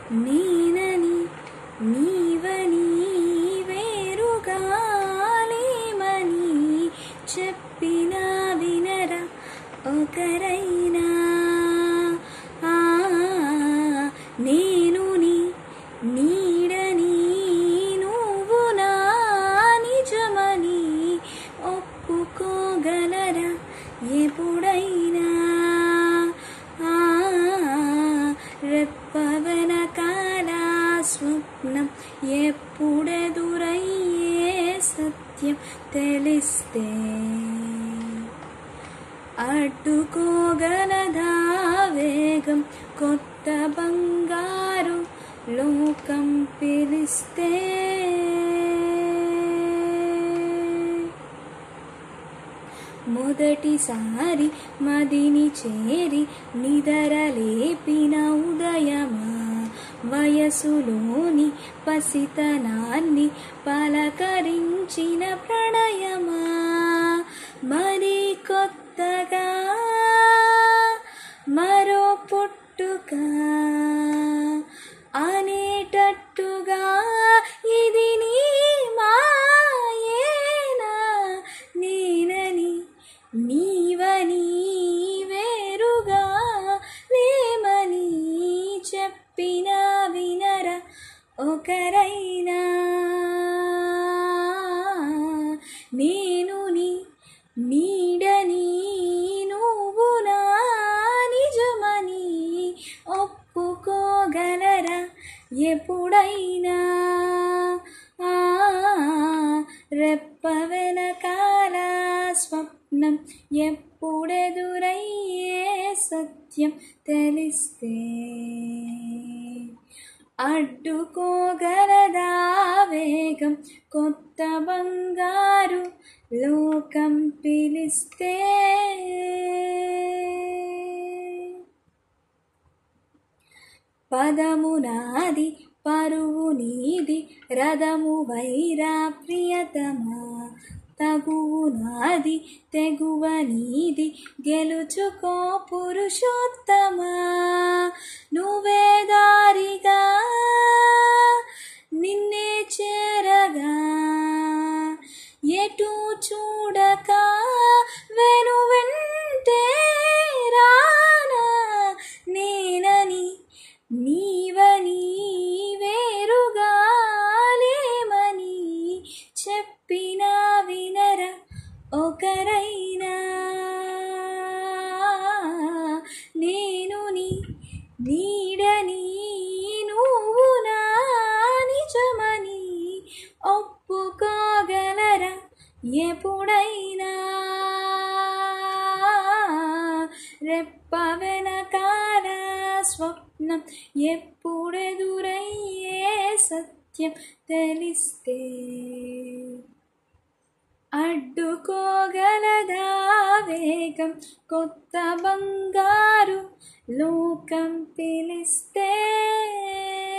నేనని నీవని వేరుగా లేమని చెప్పినా వినరా ఒకరైనా ఆ, నేను నీ నీడని నువ్వు నా నిజమని ఒప్పుకోగలరా ఎప్పుడైనా ఆ, రెప్పవన కాల స్వప్నం ఎప్పుడెదురయ్యే సత్యం తెలిస్తే అడ్డుకోగలదా వేగం కొత్త బంగారు లోకం పిలిస్తే మొదటిసారి మదిని చేరి నిదరలేపిన ఉదయమా వయసులోని పసితనాన్ని పలకరించిన ప్రణయమా మరి కొత్తగా మరో పుట్టుక అనేటట్టుగా ఇది నీ మాయేనా నేనని నీవని వేరుగా లేమని చెప్పినా వినరా ఒకరైనా నేను నీ నీడని నువ్వు నా నిజమని ఒప్పుకోగలరా ఎప్పుడైనా ఆ, రెప్ప వెనకాల స్వప్నం ఎప్పుడెదురయ్యే సత్యం తెలిస్తే అడ్డుకోగలదా వేగం కొత్త బంగారు లోకం పిలిస్తే పదము నాది పరువు నీది రథము వైరా ప్రియతమా తగువు నాది తెగువ నీది గెలుచుకో పురుషోత్తమా నువ్వే దారిగా నిన్నే చేరగా ఎటు చూడక వెను వెంటే రానా నేనని నీవని వేరుగా లేమని చెప్పినా వినరా ఒకరైనా నేను నీ నీడని నువ్వు నా నిజమని ఒప్పుకోగలరా ఎప్పుడైనా రెప్ప వెనకాల స్వప్నం ఎప్పుడెదురయ్యే సత్యం తెలిస్తే అడ్డుకోగలదా వేగం కొత్త బంగారు లోకం పిలిస్తే